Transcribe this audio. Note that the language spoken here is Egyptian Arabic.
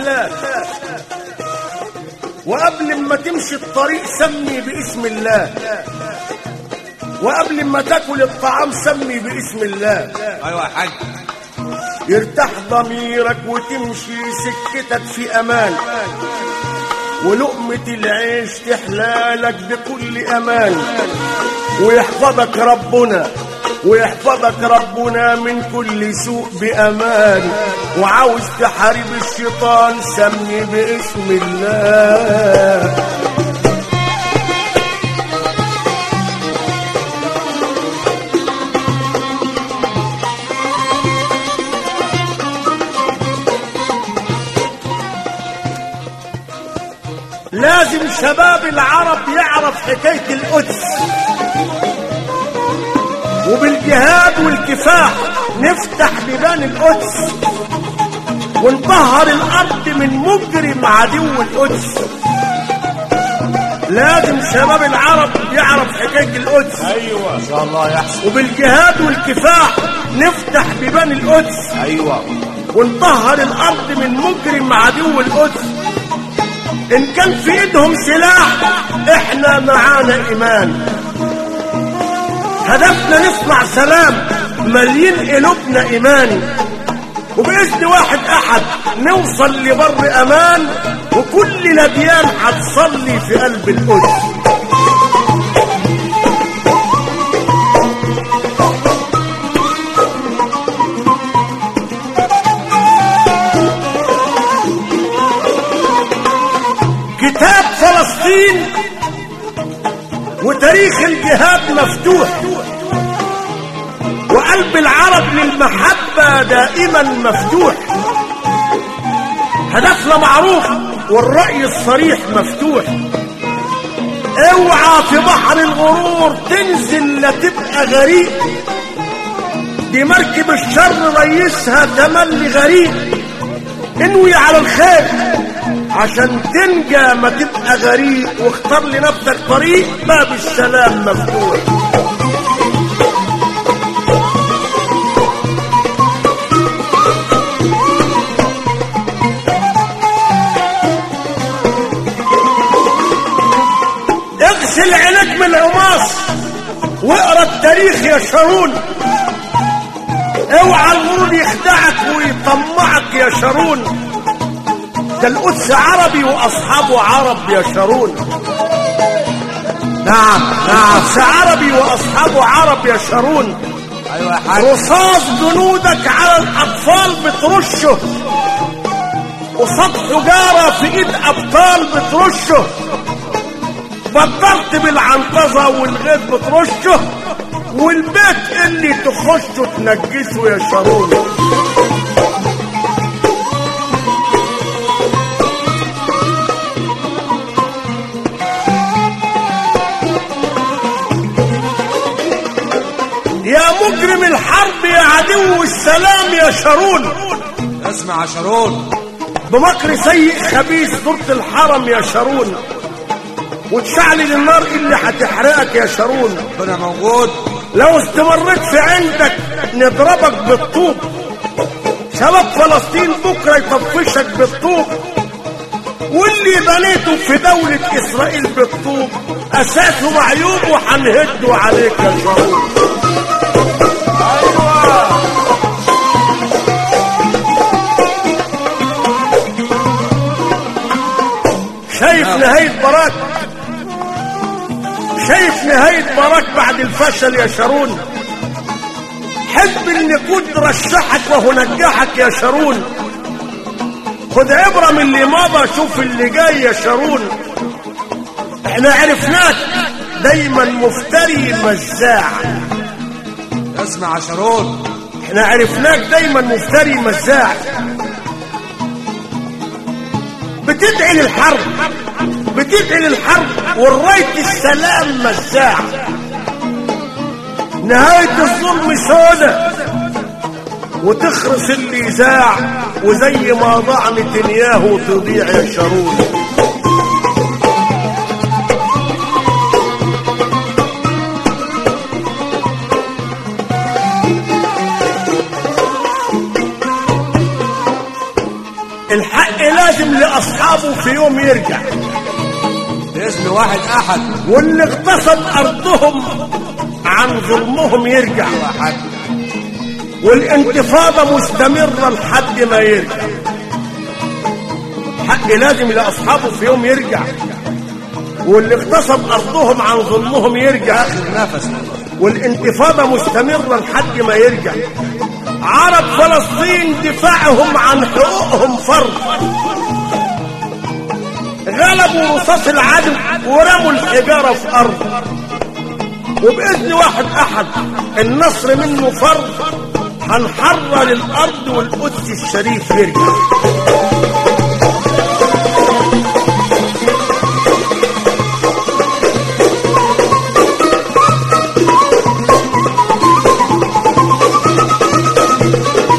الله وقبل ما تمشي الطريق سمي باسم الله وقبل ما تاكل الطعام سمي باسم الله ايوه يا حاج يرتاح ضميرك وتمشي سكتك في امان ولقمة العيش تحلالك بكل امان ويحفظك ربنا ويحفظك ربنا من كل سوء بامان وعاوز تحارب الشيطان سمي باسم الله لازم شباب العرب يعرف حكاية القدس وبالجهاد والكفاح نفتح بيبان القدس ونطهر الأرض من مجرم عدو القدس لازم شباب العرب يعرف حكاية القدس ايوه ان شاء الله يحصل وبالجهاد والكفاح نفتح بيبان القدس ايوه ونطهر الأرض من مجرم عدو القدس إن كان في إيدهم سلاح إحنا معانا إيمان هدفنا نصنع سلام مليين قلوبنا إيمان وبإذن واحد أحد نوصل لبر أمان وكل لديان هتصلي في قلب القدس كتاب فلسطين وتاريخ الجهاد مفتوح وقلب العرب للمحبة دائما مفتوح هدفنا معروف والرأي الصريح مفتوح اوعى في بحر الغرور تنزل لا تبقى غريق دي مركب الشر ريسها تملي غريق انوي على الخير عشان تنجى ما تبقى غريق واختار لنفسك طريق باب السلام مفتوح اغسل عينك من العماص واقرا التاريخ يا شارون اوعى الغرور يخدعك ويطمعك يا شارون ده القدس عربي واصحابه عرب يا شارون نعم نعم القدس عربي واصحابه عرب يا شارون ايوه يا حاج رصاص جنودك على الاطفال بترشه قصاد حجاره في ايد ابطال بترشه بدرت بالعنقزه والغيظ بترشه والبيت اللي تخشه تنجسه يا شارون يا مجرم الحرب يا عدو السلام يا شارون اسمع يا شارون بمكر سيء خبيث زرت الحرم يا شارون وتشعلل النار اللي هتحرقك يا شارون ربنا موجود لو استمريت في عندك نضربك بالطوب شباب فلسطين بكره يطفشك بالطوب واللي بنيته في دولة إسرائيل بالطوب أساسه معيوب وهنهده عليك يا شارون شايف نهاية باراك شايف نهاية باراك بعد الفشل يا شارون حب ان كنت رشحك وهو نجحك يا شارون خد عبرة من اللي مضى شوف اللي جاي يا شارون احنا عرفناك دايما مفتري مزاع اسمع يا شارون احنا عرفناك دايما مفتري مزاع بتدعي للحرب بتدعي للحرب والراية السلام مزاع نهاية الظلم سودة وتخرس اللي زاع وزي ما ضاع نتنياهو تضيع يا شارون الحق لا لازم لاصحابه في يوم يرجع باسم واحد احد واللي اغتصب ارضهم عن ظلمهم يرجع ايوه يا حاج والانتفاضة مستمرة لحد ما يرجع حق لازم لأصحابه في يوم يرجع واللي اغتصب أرضهم عن ظلمهم يرجع اخر نفس والانتفاضة مستمرة لحد ما يرجع عرب فلسطين دفاعهم عن حقوقهم فرض غلبوا رصاص العدو ورموا الحجارة في أرض وبإذن واحد أحد النصر منه فرض هنحرر الأرض والقدس الشريف يرجع